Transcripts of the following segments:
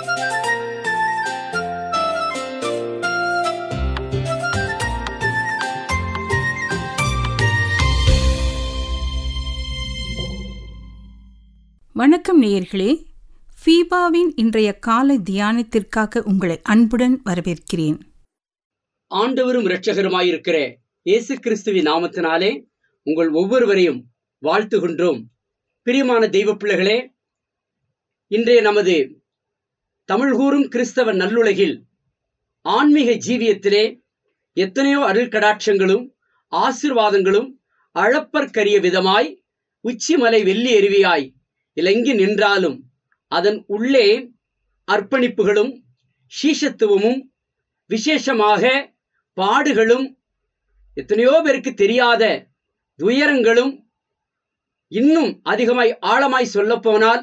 வணக்கம் நேயர்களே ஃபீபாவின் இன்றைய காலை தியானத்திற்காக உங்களை அன்புடன் வரவேற்கிறேன் ஆண்டவரும் இரட்சகருமாயிருக்கிற இயேசு கிறிஸ்துவின் நாமத்தினாலே உங்கள் ஒவ்வொருவரையும் வாழ்த்துகின்றோம் பிரியமான தெய்வ பிள்ளைகளே இன்றைய நமது தமிழ் கூறும் கிறிஸ்தவ நல்லுலகில் ஆன்மீக ஜீவியத்திலே எத்தனையோ அருள் கடாட்சங்களும் ஆசிர்வாதங்களும் அளப்பற்கரிய விதமாய் உச்சிமலை வெள்ளி எருவியாய் இலங்கி நின்றாலும் அதன் உள்ளே அர்ப்பணிப்புகளும் சீஷத்துவமும் விசேஷமாக பாடுகளும் எத்தனையோ பேருக்கு தெரியாத துயரங்களும் இன்னும் அதிகமாய் ஆழமாய் சொல்லப்போனால்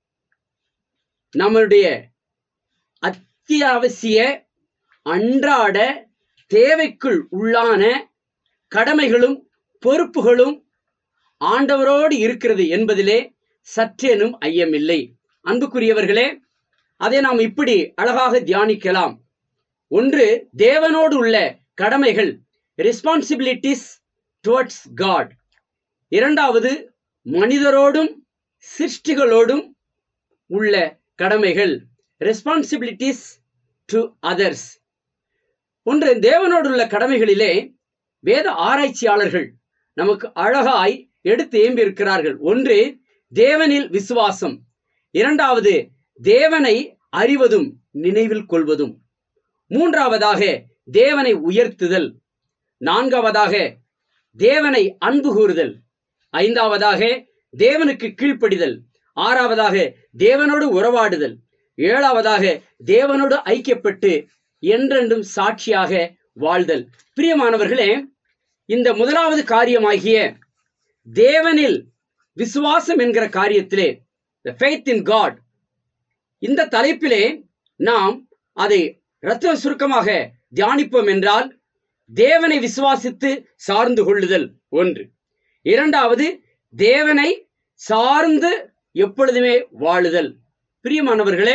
நம்மளுடைய அத்தியாவசிய அன்றாட தேவைக்குள் உள்ளான கடமைகளும் பொறுப்புகளும் ஆண்டவரோடு இருக்கிறது என்பதிலே சற்றேனும் ஐயமில்லை அன்புக்குரியவர்களே அதை நாம் இப்படி அழகாக தியானிக்கலாம் ஒன்று தேவனோடு உள்ள கடமைகள் ரெஸ்பான்சிபிலிட்டிஸ் டுவர்ட்ஸ் காட் இரண்டாவது மனிதரோடும் சிருஷ்டிகளோடும் உள்ள கடமைகள் ரெஸ்பான்சிபிலிட்டிஸ் டு அதர்ஸ் ஒன்று தேவனோடு உள்ள கடமைகளிலே வேத ஆராய்ச்சியாளர்கள் நமக்கு அழகாய் எடுத்து ஏம்பியிருக்கிறார்கள் ஒன்று தேவனில் விசுவாசம் இரண்டாவது தேவனை அறிவதும் நினைவில் கொள்வதும் மூன்றாவதாக தேவனை உயர்த்துதல் நான்காவதாக தேவனை அன்பு கூறுதல் ஐந்தாவதாக தேவனுக்கு கீழ்ப்படிதல் ஆறாவதாக தேவனோடு உறவாடுதல் ஏழாவதாக தேவனோடு ஐக்கியப்பட்டு என்றென்றும் சாட்சியாக வாழ்தல் பிரியமானவர்களே இந்த முதலாவது காரியமாகிய தேவனில் விசுவாசம் என்கிற காரியத்திலே ஃபெய்த் இன் காட் இந்த தலைப்பிலே நாம் அதை இரத்த சுருக்கமாக தியானிப்போம் என்றால் தேவனை விசுவாசித்து சார்ந்து கொள்ளுதல் ஒன்று இரண்டாவது தேவனை சார்ந்து எப்பொழுதுமே வாழுதல் பிரியமானவர்களே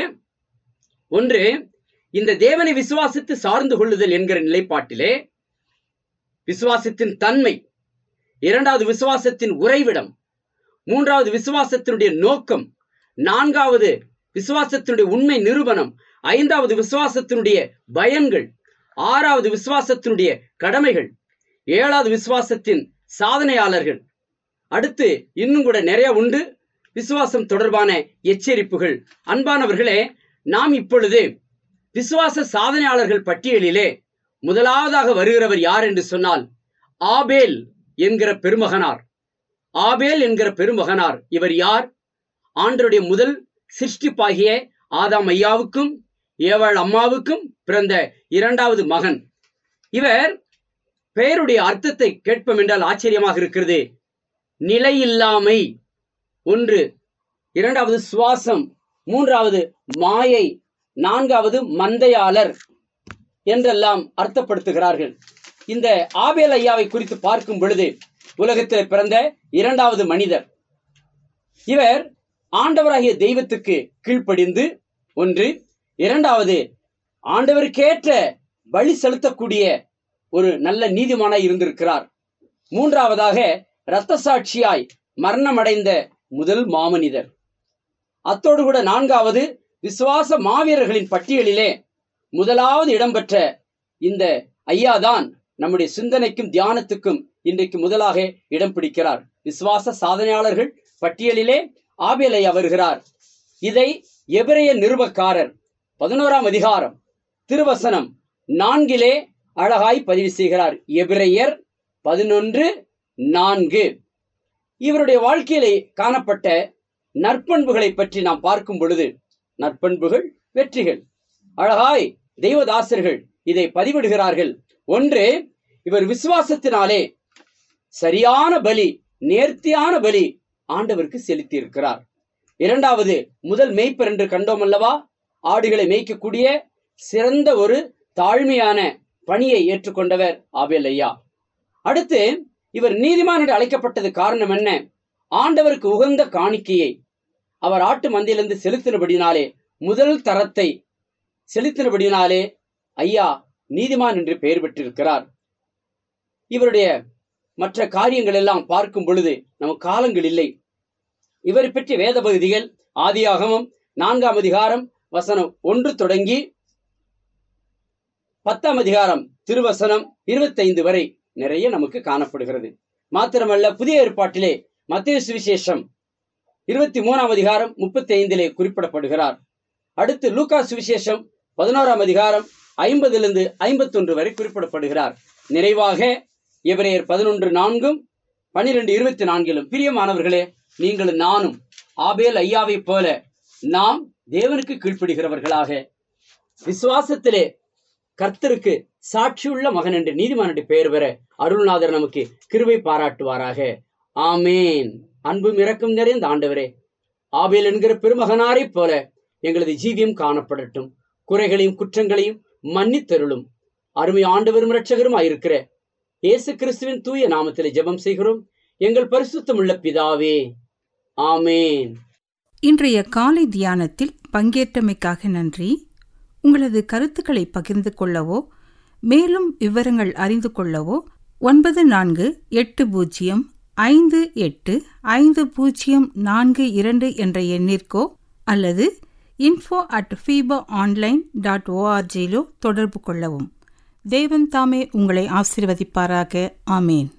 ஒன்று இந்த தேவனை விசுவாசித்து சார்ந்து கொள்ளுதல் என்கிற நிலைப்பாட்டிலே விசுவாசத்தின் தன்மை இரண்டாவது விசுவாசத்தின் உறைவிடம் மூன்றாவது விசுவாசத்தினுடைய நோக்கம் நான்காவது விசுவாசத்தினுடைய உண்மை நிரூபணம் ஐந்தாவது விசுவாசத்தினுடைய பயன்கள் ஆறாவது விசுவாசத்தினுடைய கடமைகள் ஏழாவது விசுவாசத்தின் சாதனையாளர்கள் அடுத்து இன்னும் கூட நிறைய உண்டு விசுவாசம் தொடர்பான எச்சரிப்புகள் அன்பானவர்களே நாம் இப்பொழுது விசுவாச சாதனையாளர்கள் பட்டியலிலே முதலாவதாக வருகிறவர் யார் என்று சொன்னால் ஆபேல் என்கிற பெருமகனார் ஆபேல் என்கிற பெருமகனார் இவர் யார் ஆண்டருடைய முதல் சிருஷ்டிப்பாகிய ஆதாம் ஐயாவுக்கும் ஏவாள் அம்மாவுக்கும் பிறந்த இரண்டாவது மகன் இவர் பெயருடைய அர்த்தத்தை கேட்போம் என்றால் ஆச்சரியமாக இருக்கிறது நிலையில்லாமை ஒன்று இரண்டாவது சுவாசம் மூன்றாவது மாயை நான்காவது மந்தையாளர் என்றெல்லாம் அர்த்தப்படுத்துகிறார்கள் இந்த ஆபேல் ஐயாவை குறித்து பார்க்கும் பொழுது உலகத்தில் பிறந்த இரண்டாவது மனிதர் இவர் ஆண்டவராகிய தெய்வத்துக்கு கீழ்ப்படிந்து ஒன்று இரண்டாவது ஆண்டவருக்கேற்ற பலி செலுத்தக்கூடிய ஒரு நல்ல நீதிமானாய் இருந்திருக்கிறார் மூன்றாவதாக இரத்த சாட்சியாய் மரணமடைந்த முதல் மாமனிதர் அத்தோடு கூட நான்காவது விசுவாச மாவீரர்களின் பட்டியலிலே முதலாவது இடம்பெற்ற இந்த ஐயாதான் நம்முடைய சிந்தனைக்கும் தியானத்துக்கும் இன்றைக்கு முதலாக இடம் பிடிக்கிறார் விசுவாச சாதனையாளர்கள் பட்டியலிலே ஆபேலையா வருகிறார் இதை எபிரைய நிருபக்காரர் பதினோராம் அதிகாரம் திருவசனம் நான்கிலே அழகாய் பதிவு செய்கிறார் எபிரையர் பதினொன்று நான்கு இவருடைய வாழ்க்கையிலே காணப்பட்ட நற்பண்புகளை பற்றி நாம் பார்க்கும் பொழுது நற்பண்புகள் வெற்றிகள் அழகாய் தெய்வதாசர்கள் இதை பதிவிடுகிறார்கள் ஒன்று இவர் விசுவாசத்தினாலே சரியான பலி நேர்த்தியான பலி ஆண்டவருக்கு செலுத்தி இருக்கிறார் இரண்டாவது முதல் மேய்ப்பர் என்று கண்டோம் அல்லவா ஆடுகளை மேய்க்கக்கூடிய சிறந்த ஒரு தாழ்மையான பணியை ஏற்றுக்கொண்டவர் ஆபேல் ஐயா அடுத்து இவர் நீதிமான் என்று அழைக்கப்பட்டது காரணம் என்ன ஆண்டவருக்கு உகந்த காணிக்கையை அவர் ஆட்டு மந்தையிலிருந்து செலுத்தினபடினாலே முதல் தரத்தை செலுத்தினபடியினாலே ஐயா நீதிமான் என்று பெயர் பெற்றிருக்கிறார் இவருடைய மற்ற காரியங்கள் எல்லாம் பார்க்கும் பொழுது நமக்கு காலங்கள் இல்லை இவரை பற்றிய வேத பகுதிகள் ஆதியாகமம் நான்காம் அதிகாரம் வசனம் ஒன்று தொடங்கி பத்தாம் அதிகாரம் திருவசனம் இருபத்தைந்து வரை நிறைய நமக்கு காணப்படுகிறது மாத்திரமல்ல புதிய ஏற்பாட்டிலே மத்திய சுவிசேஷம் இருபத்தி மூணாம் அதிகாரம் முப்பத்தி ஐந்திலே குறிப்பிடப்படுகிறார் அடுத்து லூக்கா சுவிசேஷம் பதினோராம் அதிகாரம் ஐம்பதிலிருந்து ஐம்பத்தொன்று வரை குறிப்பிடப்படுகிறார் நிறைவாக எபிரேயர் பதினொன்று நான்கும் பனிரெண்டு இருபத்தி நான்கிலும் பிரியமானவர்களே நீங்கள் நானும் ஆபேல் ஐயாவைப் போல நாம் தேவனுக்கு கீழ்ப்படுகிறவர்களாக விசுவாசத்திலே கர்த்தருக்கு சாட்சியுள்ள மகன் என்று நீதிமான் என்று பெயர் பெற அருள்நாதர் நமக்கு கிருபை பாராட்டுவாராக ஆமேன் அன்பும் இரக்கம் நிறைந்த ஆண்டவரே ஆபேல் என்கிற பெருமகனாரைப் போல எங்களது ஜீவியம் காணப்படட்டும் குறைகளையும் குற்றங்களையும் மன்னித்தருளும் அருமை ஆண்டவரும் இரட்சகரும் ஆயிருக்கிற இயேசு கிறிஸ்துவின் தூய நாமத்திலே ஜெபம் செய்கிறோம் எங்கள் பரிசுத்தமுள்ள பிதாவே ஆமேன் இன்றைய காலை தியானத்தில் பங்கேற்றமைக்காக நன்றி உங்களது கருத்துக்களை பகிர்ந்து கொள்ளவோ மேலும் விவரங்கள் அறிந்து கொள்ளவோ ஒன்பது நான்கு எட்டு பூஜ்ஜியம் ஐந்து எட்டு ஐந்து பூஜ்ஜியம் நான்கு இரண்டு என்ற எண்ணிற்கோ அல்லது info at fiba online dot ஓஆர்ஜியிலோ தொடர்பு கொள்ளவும் தேவன் தாமே உங்களை ஆசீர்வதிப்பாராக ஆமேன்